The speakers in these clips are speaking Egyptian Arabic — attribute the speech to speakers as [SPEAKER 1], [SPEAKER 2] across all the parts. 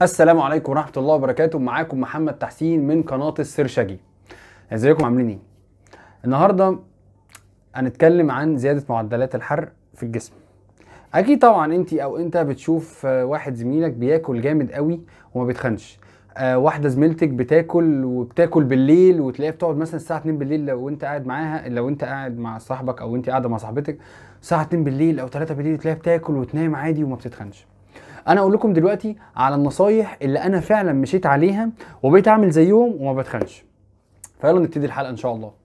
[SPEAKER 1] السلام عليكم ورحمة الله وبركاته معاكم محمد تحسين من قناة السرشجي ازيكم عاملين ايه؟ النهاردة هنتكلم عن زيادة معدلات الحرق في الجسم اكيد طبعا انت او انت بتشوف آه، واحد زميلك بياكل جامد قوي وما بيتخنش آه، واحده زميلتك بتاكل وبتاكل بالليل وتلاقيها بتقعد مثلا الساعه 2 بالليل لو انت قاعد معاها لو انت قاعد مع صاحبك او انت قاعده مع صاحبتك الساعه 2 بالليل او 3 بالليل تلاقيها بتاكل وتنام عادي وما بتتخنش انا اقول لكم دلوقتي على النصايح اللي انا فعلا مشيت عليها وبقيت اعمل زيهم وما بتخنش فيلا نبتدي الحلقه ان شاء الله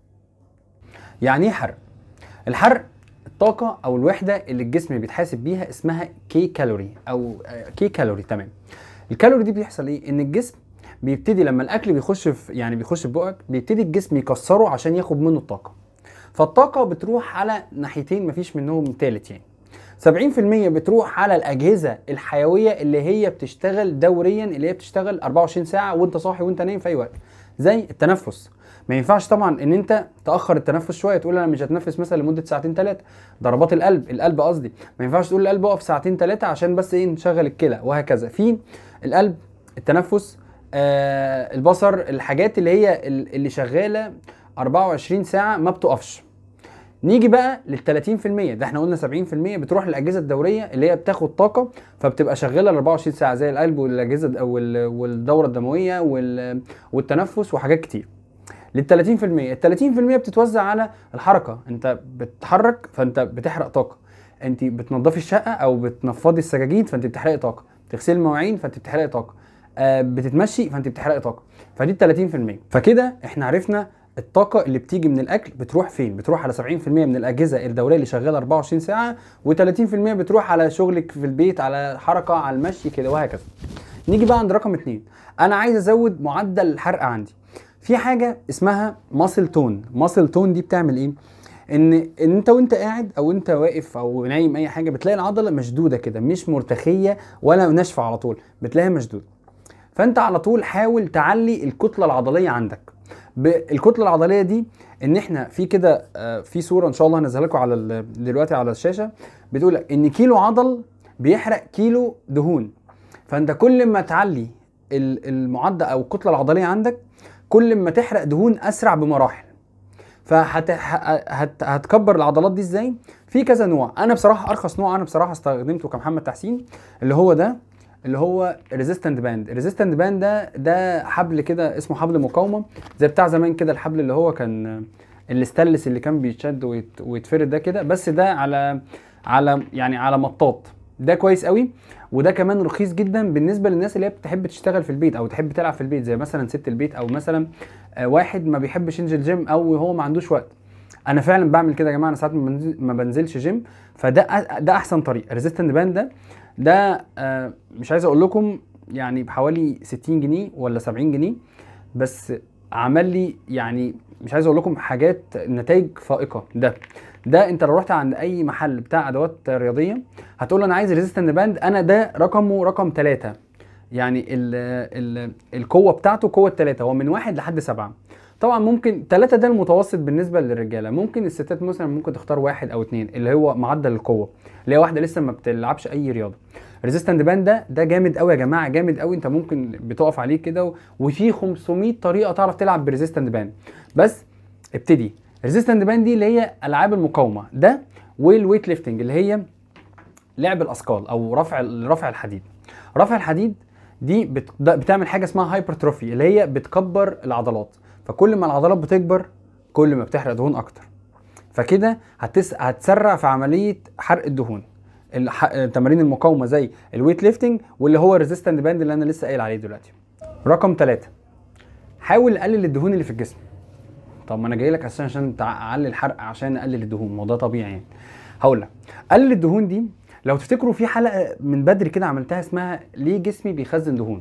[SPEAKER 1] يعني ايه حرق الحرق الطاقة أو الوحدة اللي الجسم بيتحاسب بيها اسمها كي كالوري أو آه، كي كالوري تمام. الكالوري دي بيحصل إيه؟ إن الجسم بيبتدي لما الأكل بيخش في يعني بيخش في بقك بيبتدي الجسم يكسره عشان ياخد منه الطاقة. فالطاقة بتروح على ناحيتين مفيش منهم تالت يعني. 70% بتروح على الأجهزة الحيوية اللي هي بتشتغل دوريا اللي هي بتشتغل 24 ساعة وأنت صاحي وأنت نايم في أي وقت. زي التنفس. ما ينفعش طبعا ان انت تاخر التنفس شويه تقول انا مش هتنفس مثلا لمده ساعتين ثلاثه ضربات القلب القلب قصدي ما ينفعش تقول القلب اقف ساعتين ثلاثه عشان بس ايه نشغل الكلى وهكذا في القلب التنفس آه البصر الحاجات اللي هي ال- اللي شغاله 24 ساعه ما بتقفش نيجي بقى لل 30% ده احنا قلنا 70% بتروح للاجهزه الدوريه اللي هي بتاخد طاقه فبتبقى شغاله ال 24 ساعه زي القلب والاجهزه وال- والدوره الدمويه وال- والتنفس وحاجات كتير لل 30% ال 30% بتتوزع على الحركه انت بتتحرك فانت بتحرق طاقه انت بتنظفي الشقه او بتنفضي السجاجيد فانت بتحرقي طاقه بتغسلي المواعين فانت بتحرقي طاقه آه بتتمشي فانت بتحرقي طاقه فدي ال 30% فكده احنا عرفنا الطاقة اللي بتيجي من الأكل بتروح فين؟ بتروح على 70% من الأجهزة الدورية اللي شغالة 24 ساعة و30% بتروح على شغلك في البيت على حركة على المشي كده وهكذا. نيجي بقى عند رقم اتنين أنا عايز أزود معدل الحرق عندي. في حاجه اسمها ماسل تون ماسل تون دي بتعمل ايه ان ان انت وانت قاعد او انت واقف او نايم اي حاجه بتلاقي العضله مشدوده كده مش مرتخيه ولا ناشفه على طول بتلاقيها مشدوده فانت على طول حاول تعلي الكتله العضليه عندك ب- الكتله العضليه دي ان احنا في كده آه، في صوره ان شاء الله هنزلها لكم على ال- دلوقتي على الشاشه بتقول لك ان كيلو عضل بيحرق كيلو دهون فانت كل ما تعلي ال- المعدل او الكتله العضليه عندك كل ما تحرق دهون اسرع بمراحل فهت هت... هتكبر العضلات دي ازاي في كذا نوع انا بصراحه ارخص نوع انا بصراحه استخدمته كمحمد تحسين اللي هو ده اللي هو ريزيستنت باند ريزيستنت باند ده ده حبل كده اسمه حبل مقاومه زي بتاع زمان كده الحبل اللي هو كان الاستانلس اللي كان بيتشد ويت... ويتفرد ده كده بس ده على على يعني على مطاط ده كويس قوي وده كمان رخيص جدا بالنسبه للناس اللي هي بتحب تشتغل في البيت او تحب تلعب في البيت زي مثلا ست البيت او مثلا آه، واحد ما بيحبش ينزل جيم او هو ما عندوش وقت انا فعلا بعمل كده يا جماعه انا ساعات ما بنزل- ما بنزلش جيم فده أ- ده احسن طريق ريزيستنت باند ده ده آه، مش عايز اقول لكم يعني بحوالي 60 جنيه ولا 70 جنيه بس عمل لي يعني مش عايز اقول لكم حاجات نتائج فائقه ده ده انت لو رحت عند اي محل بتاع ادوات رياضيه هتقول له انا عايز ريزيستنت باند انا ده رقمه رقم ثلاثة يعني ال ال القوه بتاعته قوه ثلاثة هو من واحد لحد سبعة طبعا ممكن ثلاثة ده المتوسط بالنسبة للرجالة ممكن الستات مثلا ممكن تختار واحد او اتنين اللي هو معدل القوة اللي هي واحدة لسه ما بتلعبش اي رياضة ريزيستنت باند ده ده جامد قوي يا جماعة جامد قوي انت ممكن بتقف عليه كده و- وفي 500 طريقة تعرف تلعب بريزيستنت باند بس ابتدي ريزيستنت باند دي اللي هي العاب المقاومة ده والويت ليفتنج اللي هي لعب الاثقال او رفع رفع الحديد رفع الحديد دي بت... ده بتعمل حاجه اسمها هايبرتروفي اللي هي بتكبر العضلات فكل ما العضلات بتكبر كل ما بتحرق دهون اكتر فكده هتس... هتسرع في عمليه حرق الدهون الح... تمارين المقاومه زي الويت ليفتنج واللي هو الريزيستنت باند اللي انا لسه قايل عليه دلوقتي رقم ثلاثة حاول نقلل الدهون اللي في الجسم طب ما انا جاي لك عشان عشان تعلي الحرق عشان نقلل الدهون ما هو ده طبيعي يعني هقول لك قلل الدهون دي لو تفتكروا في حلقه من بدري كده عملتها اسمها ليه جسمي بيخزن دهون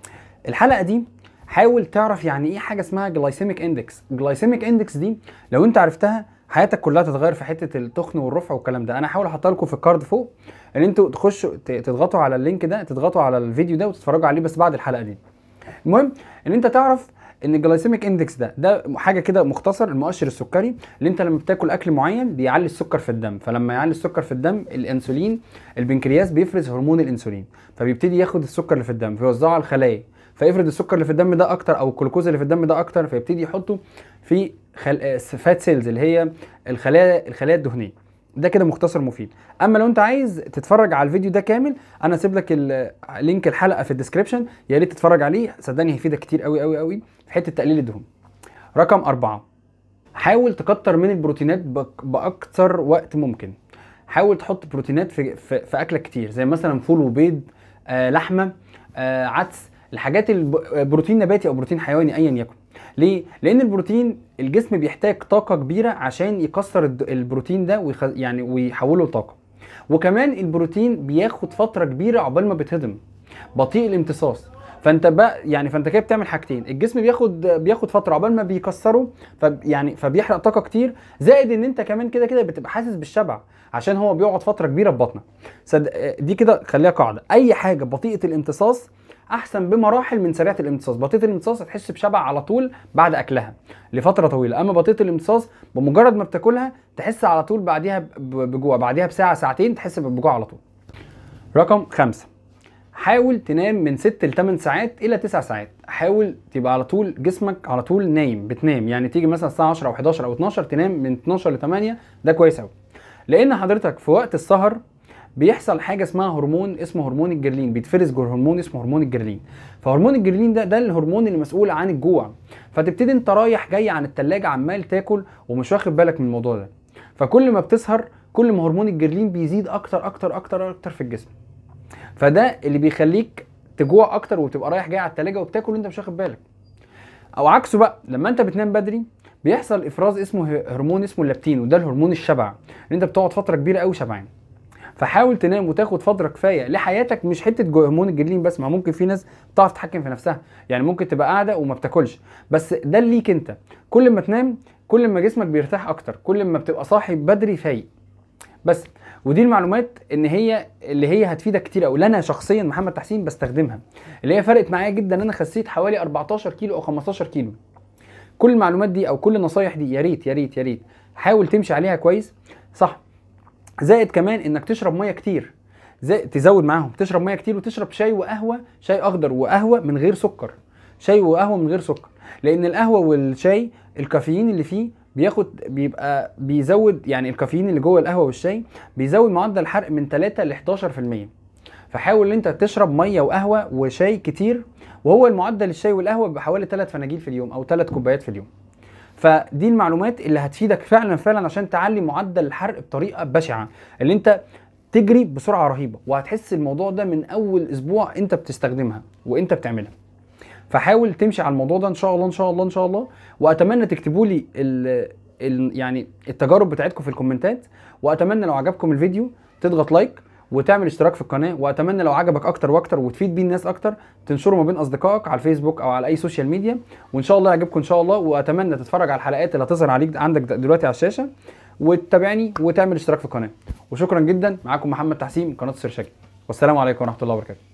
[SPEAKER 1] الحلقه دي حاول تعرف يعني ايه حاجه اسمها جلايسيميك اندكس جلايسيميك اندكس دي لو انت عرفتها حياتك كلها تتغير في حته التخن والرفع والكلام ده انا هحاول احطها لكم في الكارد فوق ان انتوا تخشوا ت- تضغطوا على اللينك ده تضغطوا على الفيديو ده وتتفرجوا عليه بس بعد الحلقه دي المهم ان انت تعرف ان الجلايسيميك اندكس ده ده حاجه كده مختصر المؤشر السكري اللي انت لما بتاكل اكل معين بيعلي السكر في الدم فلما يعلي السكر في الدم الانسولين البنكرياس بيفرز هرمون الانسولين فبيبتدي ياخد السكر اللي في الدم فيوزعه على الخلايا فيفرد السكر اللي في الدم ده اكتر او الجلوكوز اللي في الدم ده اكتر فيبتدي يحطه في خل... فات سيلز اللي هي الخلايا الخلايا الدهنيه ده كده مختصر مفيد اما لو انت عايز تتفرج على الفيديو ده كامل انا هسيب لك ال- لينك الحلقه في الديسكربشن يا ريت تتفرج عليه صدقني هيفيدك كتير قوي قوي قوي في حته تقليل الدهون رقم أربعة حاول تكتر من البروتينات بك- باكثر وقت ممكن حاول تحط بروتينات في, في, في اكلك كتير زي مثلا فول وبيض آه لحمه آه عدس الحاجات الب- بروتين نباتي او بروتين حيواني ايا يكن ليه لان البروتين الجسم بيحتاج طاقه كبيره عشان يكسر الد- البروتين ده ويخ... يعني ويحوله لطاقه وكمان البروتين بياخد فتره كبيره عقبال ما بيتهضم بطيء الامتصاص فانت بقى يعني فانت كده بتعمل حاجتين الجسم بياخد بياخد فتره عقبال ما بيكسره فب يعني فبيحرق طاقه كتير زائد ان انت كمان كده كده بتبقى حاسس بالشبع عشان هو بيقعد فتره كبيره في بطنك صد... دي كده خليها قاعده اي حاجه بطيئه الامتصاص احسن بمراحل من سريعه الامتصاص بطيئه الامتصاص هتحس بشبع على طول بعد اكلها لفتره طويله اما بطيئه الامتصاص بمجرد ما بتاكلها تحس على طول بعديها ب- بجوع بعديها بساعه ساعتين تحس بجوع على طول رقم خمسة حاول تنام من 6 ل 8 ساعات الى 9 ساعات حاول تبقى على طول جسمك على طول نايم بتنام يعني تيجي مثلا الساعه 10 او 11 او 12 تنام من 12 ل 8 ده كويس قوي لان حضرتك في وقت السهر بيحصل حاجه اسمها هرمون اسمه هرمون الجرلين بيتفرز جوه هرمون اسمه هرمون الجرلين فهرمون الجرلين ده ده الهرمون اللي مسؤول عن الجوع فتبتدي انت رايح جاي عن التلاجة عمال تاكل ومش واخد بالك من الموضوع ده فكل ما بتسهر كل ما هرمون الجرلين بيزيد اكتر اكتر اكتر اكتر في الجسم فده اللي بيخليك تجوع اكتر وتبقى رايح جاي على التلاجة وبتاكل وانت مش واخد بالك او عكسه بقى لما انت بتنام بدري بيحصل افراز اسمه ه- هرمون اسمه اللابتين وده الهرمون الشبع ان انت بتقعد فتره كبيره قوي شبعان فحاول تنام وتاخد فتره كفايه لحياتك مش حته جو- هرمون الجرلين بس ما ممكن في ناس بتعرف تتحكم في نفسها يعني ممكن تبقى قاعده وما بتاكلش بس ده ليك انت كل ما تنام كل ما جسمك بيرتاح اكتر كل ما بتبقى صاحي بدري فايق بس ودي المعلومات ان هي اللي هي هتفيدك كتير قوي انا شخصيا محمد تحسين بستخدمها اللي هي فرقت معايا جدا انا خسيت حوالي 14 كيلو او 15 كيلو كل المعلومات دي او كل النصايح دي يا ريت يا ريت يا ريت حاول تمشي عليها كويس صح زائد كمان انك تشرب ميه كتير زي تزود معاهم تشرب ميه كتير وتشرب شاي وقهوه شاي اخضر وقهوه من غير سكر شاي وقهوه من غير سكر لان القهوه والشاي الكافيين اللي فيه بياخد بيبقى بيزود يعني الكافيين اللي جوه القهوه والشاي بيزود معدل الحرق من 3 ل 11% فحاول ان انت تشرب ميه وقهوه وشاي كتير وهو المعدل الشاي والقهوه بحوالي 3 فناجيل في اليوم او 3 كوبايات في اليوم فدي المعلومات اللي هتفيدك فعلا فعلا عشان تعلي معدل الحرق بطريقه بشعه اللي انت تجري بسرعه رهيبه وهتحس الموضوع ده من اول اسبوع انت بتستخدمها وانت بتعملها فحاول تمشي على الموضوع ده ان شاء الله ان شاء الله ان شاء الله واتمنى تكتبوا لي ال ال يعني التجارب بتاعتكم في الكومنتات واتمنى لو عجبكم الفيديو تضغط لايك وتعمل اشتراك في القناه واتمنى لو عجبك اكتر واكتر وتفيد بيه الناس اكتر تنشره ما بين اصدقائك على الفيسبوك او على اي سوشيال ميديا وان شاء الله يعجبكم ان شاء الله واتمنى تتفرج على الحلقات اللي هتظهر عليك عندك دلوقتي على الشاشه وتتابعني وتعمل اشتراك في القناه وشكرا جدا معاكم محمد تحسين من قناه السرشاكي والسلام عليكم ورحمه الله وبركاته